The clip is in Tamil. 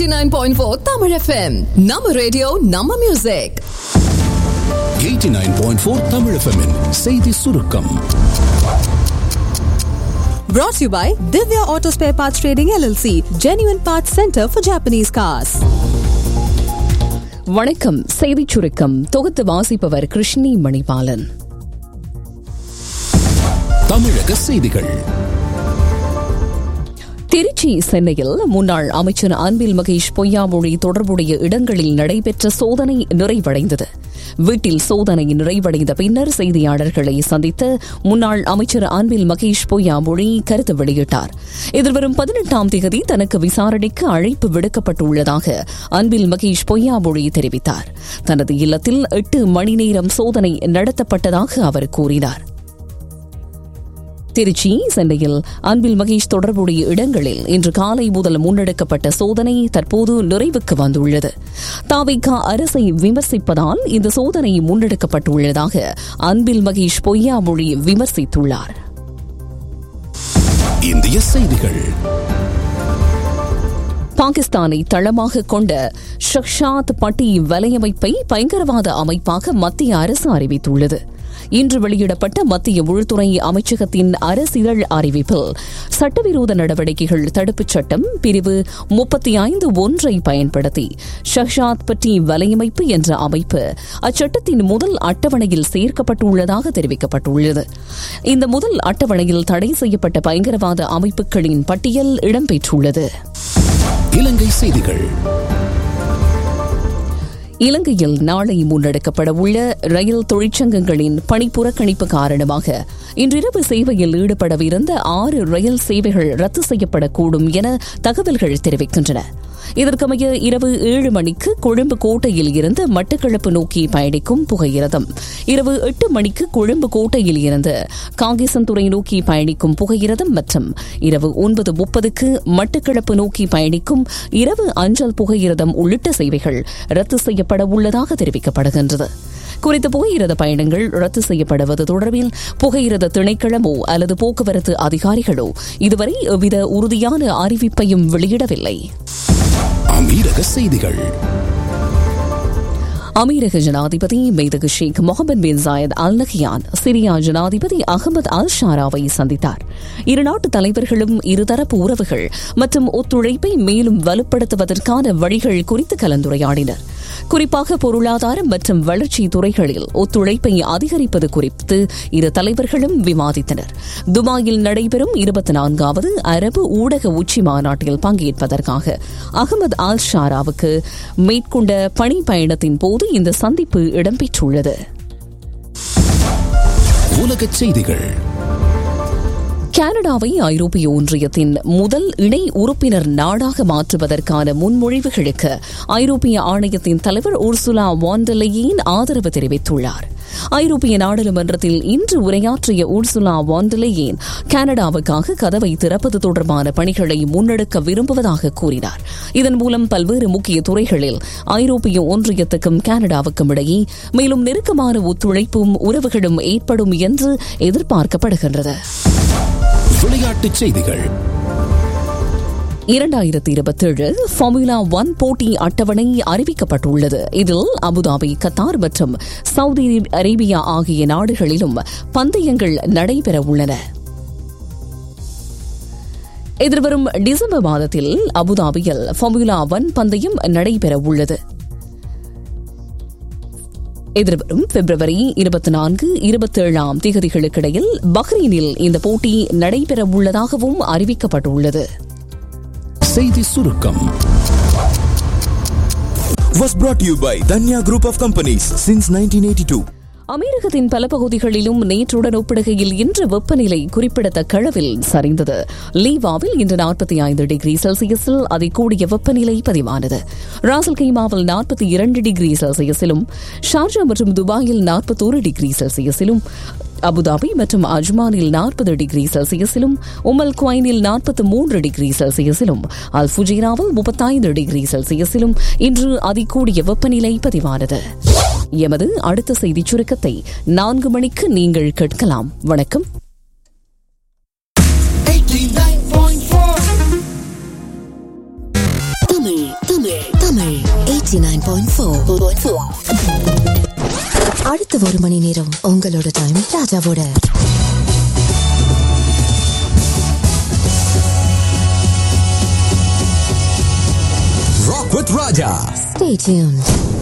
89.4 Tamil FM நம்ம ரேடியோ நம்ம மியூசிக் 89.4 தமிழ் FM -இன் செய்தி சுருக்கம் Brought to you by Divya Auto Spare Parts Trading LLC, genuine parts center for Japanese cars. வணக்கம் செய்திச் சுருக்கம் தொகுத்து வாசிப்பவர் கிருஷ்ணி மணிபாலன் தமிழக செய்திகள் திருச்சி சென்னையில் முன்னாள் அமைச்சர் அன்பில் மகேஷ் பொய்யாமொழி தொடர்புடைய இடங்களில் நடைபெற்ற சோதனை நிறைவடைந்தது வீட்டில் சோதனை நிறைவடைந்த பின்னர் செய்தியாளர்களை சந்தித்த முன்னாள் அமைச்சர் அன்பில் மகேஷ் பொய்யாமொழி கருத்து வெளியிட்டார் எதிர்வரும் பதினெட்டாம் தேதி தனக்கு விசாரணைக்கு அழைப்பு விடுக்கப்பட்டுள்ளதாக அன்பில் மகேஷ் பொய்யாமொழி தெரிவித்தார் தனது இல்லத்தில் எட்டு மணி நேரம் சோதனை நடத்தப்பட்டதாக அவர் கூறினார் திருச்சி சென்னையில் அன்பில் மகேஷ் தொடர்புடைய இடங்களில் இன்று காலை முதல் முன்னெடுக்கப்பட்ட சோதனை தற்போது நிறைவுக்கு வந்துள்ளது தாவிகா அரசை விமர்சிப்பதால் இந்த சோதனை முன்னெடுக்கப்பட்டுள்ளதாக அன்பில் மகேஷ் பொய்யாமொழி விமர்சித்துள்ளார் இந்திய செய்திகள் பாகிஸ்தானை தளமாக கொண்ட ஷக்ஷாத் பட்டி வலையமைப்பை பயங்கரவாத அமைப்பாக மத்திய அரசு அறிவித்துள்ளது இன்று வெளியிடப்பட்ட மத்திய உள்துறை அமைச்சகத்தின் அரசிதழ் அறிவிப்பில் சட்டவிரோத நடவடிக்கைகள் தடுப்புச் சட்டம் பிரிவு முப்பத்தி ஐந்து ஒன்றை பயன்படுத்தி ஷஹ்ஷாத் பட்டி வலையமைப்பு என்ற அமைப்பு அச்சட்டத்தின் முதல் அட்டவணையில் சேர்க்கப்பட்டுள்ளதாக தெரிவிக்கப்பட்டுள்ளது இந்த முதல் அட்டவணையில் தடை செய்யப்பட்ட பயங்கரவாத அமைப்புகளின் பட்டியல் இடம்பெற்றுள்ளது இலங்கை செய்திகள் இலங்கையில் நாளை முன்னெடுக்கப்பட உள்ள ரயில் தொழிற்சங்கங்களின் பணிப்புறக்கணிப்பு காரணமாக இன்றிரவு சேவையில் ஈடுபடவிருந்த ஆறு ரயில் சேவைகள் ரத்து செய்யப்படக்கூடும் என தகவல்கள் தெரிவிக்கின்றன இதற்கமைய இரவு ஏழு மணிக்கு கொழும்பு கோட்டையில் இருந்து மட்டக்களப்பு நோக்கி பயணிக்கும் புகையிரதம் இரவு எட்டு மணிக்கு கொழும்பு கோட்டையில் இருந்து காங்கேசன்துறை நோக்கி பயணிக்கும் புகையிரதம் மற்றும் இரவு ஒன்பது முப்பதுக்கு மட்டக்களப்பு நோக்கி பயணிக்கும் இரவு அஞ்சல் புகையிரதம் உள்ளிட்ட சேவைகள் ரத்து செய்யப்பட உள்ளதாக தெரிவிக்கப்படுகின்றது குறித்த புகையிரத பயணங்கள் ரத்து செய்யப்படுவது தொடர்பில் புகையிரத திணைக்களமோ அல்லது போக்குவரத்து அதிகாரிகளோ இதுவரை எவ்வித உறுதியான அறிவிப்பையும் வெளியிடவில்லை அமீரக செய்திகள் அமீரக ஜனாதிபதி மெய்தகு Sheikh Mohammed bin Zayed Al Nahyan Syria ஜனாதிபதி அகமது அல் ஷாராவை சந்தித்தார் இருநாட்டு தலைவர்களும் இருதரப்பு உறவுகள் மற்றும் ஒத்துழைப்பை மேலும் வலுப்படுத்துவதற்கான வழிகள் குறித்து கலந்துரையாடினர் குறிப்பாக பொருளாதாரம் மற்றும் வளர்ச்சி துறைகளில் ஒத்துழைப்பை அதிகரிப்பது குறித்து இரு தலைவர்களும் விவாதித்தனர் துபாயில் நடைபெறும் இருபத்தி நான்காவது அரபு ஊடக உச்சி மாநாட்டில் பங்கேற்பதற்காக அகமது அல் ஷாராவுக்கு மேற்கொண்ட பணி பயணத்தின் போது இந்த சந்திப்பு இடம்பெற்றுள்ளது உலக செய்திகள் கனடாவை ஐரோப்பிய ஒன்றியத்தின் முதல் இணை உறுப்பினர் நாடாக மாற்றுவதற்கான முன்மொழிவுகளுக்கு ஐரோப்பிய ஆணையத்தின் தலைவர் உர்சுலா வாண்டலையின் ஆதரவு தெரிவித்துள்ளார் ஐரோப்பிய நாடாளுமன்றத்தில் இன்று உரையாற்றிய உர்சுலா வாண்டலையின் கனடாவுக்காக கதவை திறப்பது தொடர்பான பணிகளை முன்னெடுக்க விரும்புவதாக கூறினார் இதன் மூலம் பல்வேறு முக்கிய துறைகளில் ஐரோப்பிய ஒன்றியத்துக்கும் கனடாவுக்கும் இடையே மேலும் நெருக்கமான ஒத்துழைப்பும் உறவுகளும் ஏற்படும் என்று எதிர்பார்க்கப்படுகின்றது விளையாட்டுச் செய்திகள் இரண்டாயிரத்தி இருபத்தேழு ஃபார்முலா ஒன் போட்டி அட்டவணை அறிவிக்கப்பட்டுள்ளது இதில் அபுதாபி கத்தார் மற்றும் சவுதி அரேபியா ஆகிய நாடுகளிலும் பந்தயங்கள் நடைபெற உள்ளன எதிர்வரும் டிசம்பர் மாதத்தில் அபுதாபியில் ஃபார்முலா ஒன் பந்தயம் நடைபெற உள்ளது எதிர்வரும் பிப்ரவரி இருபத்தி நான்கு இருபத்தேழாம் தேதிகளுக்கிடையில் பஹ்ரைனில் இந்த போட்டி நடைபெற உள்ளதாகவும் அறிவிக்கப்பட்டுள்ளது செய்தி சுருக்கம் was brought to you by Danya Group of Companies since 1982. அமெரிக்கத்தின் பல பகுதிகளிலும் நேற்றுடன் ஒப்பிடுகையில் இன்று வெப்பநிலை குறிப்பிடத்தக்க அளவில் சரிந்தது லீவாவில் இன்று நாற்பத்தி ஐந்து டிகிரி செல்சியஸில் அதிகூடிய வெப்பநிலை பதிவானது ராசல் கைமாவில் நாற்பத்தி இரண்டு டிகிரி செல்சியஸிலும் ஷார்ஜா மற்றும் துபாயில் நாற்பத்தோரு டிகிரி செல்சியஸிலும் அபுதாபி மற்றும் அஜ்மானில் நாற்பது டிகிரி செல்சியஸிலும் உமல் குவைனில் நாற்பத்தி மூன்று டிகிரி செல்சியஸிலும் அல் ஃபுஜீராவில் முப்பத்தைந்து டிகிரி செல்சியஸிலும் இன்று அதிகூடிய வெப்பநிலை பதிவானது எமது அடுத்த செய்திச் சுருக்கத்தை நான்கு மணிக்கு நீங்கள் கேட்கலாம் வணக்கம் தமிழ் தமிழ் தமிழ் 89.4 அடுத்த ஒரு மணி நேரம் உங்களோட டைம் ராஜாவோட Rock with Raja. Stay tuned.